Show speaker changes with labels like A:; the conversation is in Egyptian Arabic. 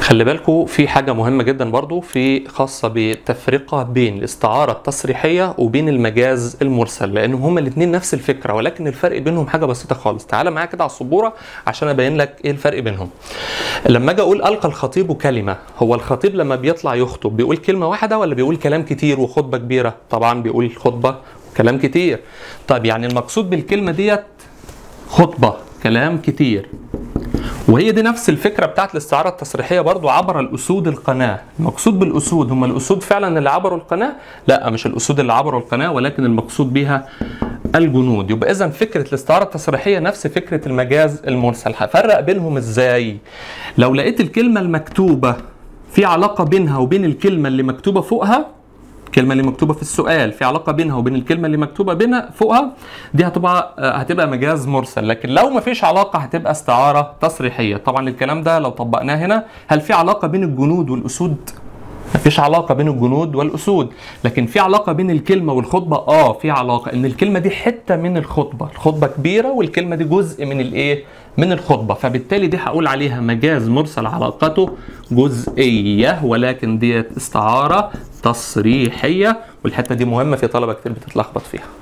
A: خلي بالكم في حاجة مهمة جدا برضو في خاصة بتفرقة بين الاستعارة التصريحية وبين المجاز المرسل لأن هما الاتنين نفس الفكرة ولكن الفرق بينهم حاجة بسيطة خالص تعالى معايا كده على السبورة عشان أبين لك إيه الفرق بينهم لما أجي أقول ألقى الخطيب كلمة هو الخطيب لما بيطلع يخطب بيقول كلمة واحدة ولا بيقول كلام كتير وخطبة كبيرة طبعا بيقول خطبة كلام كتير طيب يعني المقصود بالكلمة ديت خطبة كلام كتير وهي دي نفس الفكره بتاعت الاستعاره التصريحيه برضو عبر الاسود القناه المقصود بالاسود هم الاسود فعلا اللي عبروا القناه لا مش الاسود اللي عبروا القناه ولكن المقصود بها الجنود يبقى اذا فكره الاستعاره التصريحيه نفس فكره المجاز المرسل هفرق بينهم ازاي لو لقيت الكلمه المكتوبه في علاقه بينها وبين الكلمه اللي مكتوبه فوقها الكلمة اللي مكتوبة في السؤال في علاقة بينها وبين الكلمة اللي مكتوبة بينها فوقها دي هتبقى هتبقى مجاز مرسل لكن لو ما فيش علاقة هتبقى استعارة تصريحية طبعا الكلام ده لو طبقناه هنا هل في علاقة بين الجنود والأسود؟ مفيش علاقة بين الجنود والأسود لكن في علاقة بين الكلمة والخطبة اه في علاقة ان الكلمة دي حتة من الخطبة الخطبة كبيرة والكلمة دي جزء من الايه من الخطبة فبالتالي دي هقول عليها مجاز مرسل علاقته جزئية ولكن ديت استعارة تصريحية والحتة دي مهمة في طلبة كتير بتتلخبط فيها